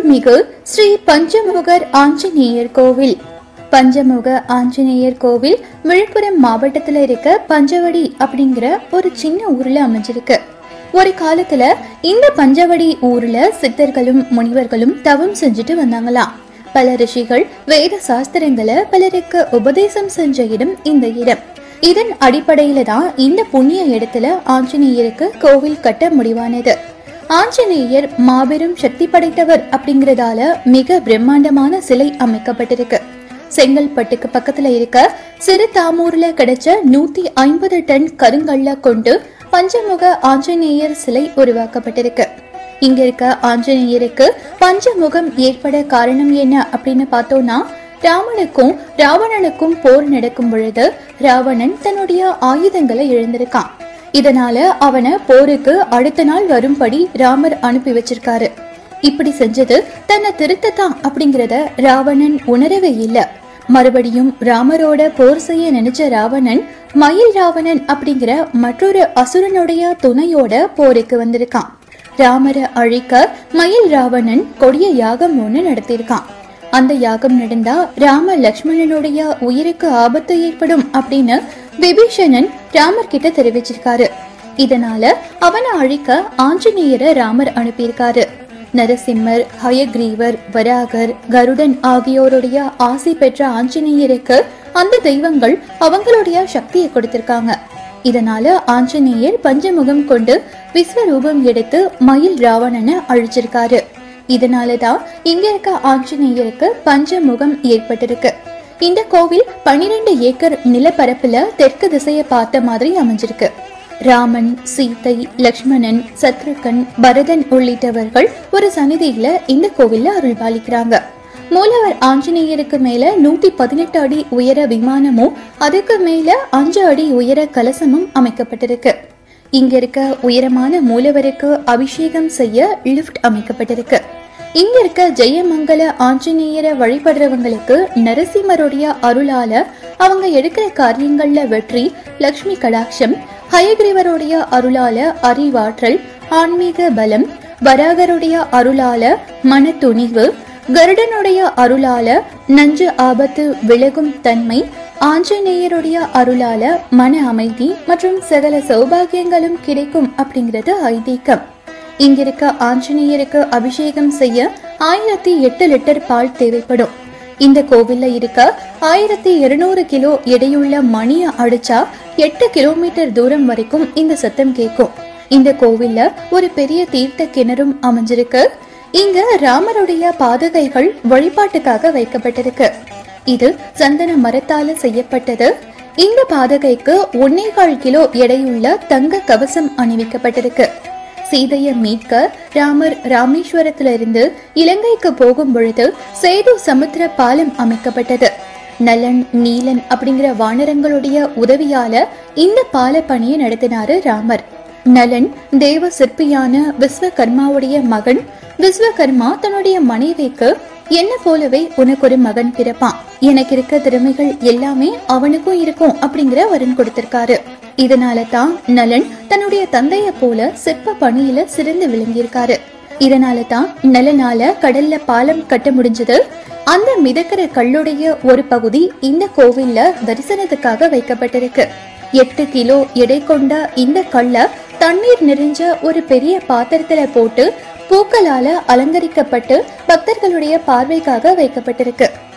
அருள்மிகு ஸ்ரீ பஞ்சமுகர் ஆஞ்சநேயர் கோவில் பஞ்சமுக ஆஞ்சநேயர் கோவில் விழுப்புரம் மாவட்டத்துல இருக்க பஞ்சவடி அப்படிங்கிற ஒரு சின்ன ஊர்ல அமைஞ்சிருக்கு ஒரு காலத்துல இந்த பஞ்சவடி ஊர்ல சித்தர்களும் முனிவர்களும் தவம் செஞ்சுட்டு வந்தாங்களாம் பல ரிஷிகள் வேத சாஸ்திரங்களை பலருக்கு உபதேசம் செஞ்ச இடம் இந்த இடம் இதன் அடிப்படையில தான் இந்த புண்ணிய இடத்துல ஆஞ்சநேயருக்கு கோவில் கட்ட முடிவானது ஆஞ்சநேயர் மாபெரும் சக்தி படைத்தவர் அப்படிங்கறதால மிக பிரம்மாண்டமான சிலை அமைக்கப்பட்டிருக்கு செங்கல்பட்டுக்கு பக்கத்துல இருக்க சிறு தாமூர்ல கிடைச்ச நூத்தி ஐம்பது டன் கருங்கல்ல கொண்டு பஞ்சமுக ஆஞ்சநேயர் சிலை உருவாக்கப்பட்டிருக்கு இங்க இருக்க ஆஞ்சநேயருக்கு பஞ்சமுகம் ஏற்பட காரணம் என்ன அப்படின்னு பார்த்தோம்னா ராமனுக்கும் ராவணனுக்கும் போர் நடக்கும் பொழுது ராவணன் தன்னுடைய ஆயுதங்களை இழந்திருக்கான் இதனால அவனை போருக்கு அடுத்த நாள் வரும்படி ராமர் அனுப்பி வச்சிருக்காரு இப்படி செஞ்சது தன்னை திருத்தத்தான் அப்படிங்கறத ராவணன் உணரவே இல்ல மறுபடியும் ராமரோட போர் செய்ய நினைச்ச ராவணன் மயில் ராவணன் அப்படிங்கிற மற்றொரு அசுரனுடைய துணையோட போருக்கு வந்திருக்கான் ராமரை அழிக்க மயில் ராவணன் கொடிய யாகம் ஒண்ணு நடத்தியிருக்கான் அந்த யாகம் நடந்தா ராம லக்ஷ்மணனுடைய உயிருக்கு ஆபத்து ஏற்படும் அப்படின்னு விபீஷணன் ராமர் கிட்ட தெரிவிச்சிருக்காரு இதனால அவனை அழிக்க ஆஞ்சநேயரை ராமர் அனுப்பியிருக்காரு நரசிம்மர் ஹயக்ரீவர் வராகர் கருடன் ஆகியோருடைய ஆசை பெற்ற ஆஞ்சநேயருக்கு அந்த தெய்வங்கள் அவங்களுடைய சக்தியை கொடுத்திருக்காங்க இதனால ஆஞ்சநேயர் பஞ்சமுகம் கொண்டு விஸ்வரூபம் எடுத்து மயில் ராவணனை அழிச்சிருக்காரு இதனாலதான் இங்க இருக்க ஆஞ்சநேயருக்கு பஞ்சமுகம் ஏற்பட்டிருக்கு இந்த கோவில் பன்னிரெண்டு ஏக்கர் நிலப்பரப்புல தெற்கு திசையை பார்த்த மாதிரி அமைஞ்சிருக்கு ராமன் சீதை லக்ஷ்மணன் சத்ருகன் பரதன் உள்ளிட்டவர்கள் ஒரு சந்நிதியில இந்த கோவில்ல அருள்பாலிக்கிறாங்க மூலவர் ஆஞ்சநேயருக்கு மேல நூத்தி பதினெட்டு அடி உயர விமானமும் அதுக்கு மேல அஞ்சு அடி உயர கலசமும் அமைக்கப்பட்டிருக்கு இங்க இருக்க உயரமான மூலவருக்கு அபிஷேகம் செய்ய லிஃப்ட் அமைக்கப்பட்டிருக்கு இங்க இருக்க ஜெயமங்கல ஆஞ்சநேயரை வழிபடுறவங்களுக்கு நரசிம்மருடைய அருளால அவங்க எடுக்கிற காரியங்கள்ல வெற்றி லக்ஷ்மி கடாட்சம் ஹயகிரிவருடைய அருளால அறிவாற்றல் ஆன்மீக பலம் வராகருடைய அருளால மன துணிவு கருடனுடைய அருளால நஞ்சு ஆபத்து விலகும் தன்மை ஆஞ்சநேயருடைய அருளால மன அமைதி மற்றும் சகல சௌபாகியங்களும் கிடைக்கும் அப்படிங்கிறது ஐதீகம் இங்கிருக்க ஆஞ்சநேயருக்கு அபிஷேகம் செய்ய ஆயிரத்தி எட்டு லிட்டர் பால் தேவைப்படும் இந்த கோவில்ல இருக்க ஆயிரத்தி இருநூறு கிலோ எடையுள்ள மணிய அடிச்சா எட்டு கிலோமீட்டர் தூரம் வரைக்கும் இந்த சத்தம் கேட்கும் இந்த கோவில்ல ஒரு பெரிய தீர்த்த கிணறும் அமைஞ்சிருக்கு இங்க ராமருடைய பாதகைகள் வழிபாட்டுக்காக வைக்கப்பட்டிருக்கு இது சந்தன மரத்தால செய்யப்பட்டது இந்த பாதகைக்கு ஒன்னேகால் கிலோ எடையுள்ள தங்க கவசம் அணிவிக்கப்பட்டிருக்கு சீதையை மீட்க ராமர் ராமேஸ்வரத்திலிருந்து இலங்கைக்கு போகும் பொழுது சேது சமுத்திர பாலம் அமைக்கப்பட்டது நலன் நீலன் அப்படிங்கிற வானரங்களுடைய உதவியால இந்த பால பணியை நடத்தினாரு ராமர் நலன் தேவ சிற்பியான விஸ்வகர்மாவுடைய மகன் விஸ்வகர்மா தன்னுடைய மனைவிக்கு என்ன போலவே உனக்கு ஒரு மகன் பிறப்பான் எனக்கு இருக்க திறமைகள் எல்லாமே அவனுக்கும் இருக்கும் அப்படிங்கிற வரன் கொடுத்திருக்காரு இதனால தான் நலன் தன்னுடைய தந்தைய போல சிற்ப பணியில சிறந்து விளங்கியிருக்காரு இதனால தான் நலனால கடல்ல பாலம் கட்ட முடிஞ்சது அந்த மிதக்கிற கல்லுடைய ஒரு பகுதி இந்த கோவில்ல தரிசனத்துக்காக வைக்கப்பட்டிருக்கு எட்டு கிலோ எடை கொண்ட இந்த கல்ல தண்ணீர் நிறைஞ்ச ஒரு பெரிய பாத்திரத்துல போட்டு பூக்களால அலங்கரிக்கப்பட்டு பக்தர்களுடைய பார்வைக்காக வைக்கப்பட்டிருக்கு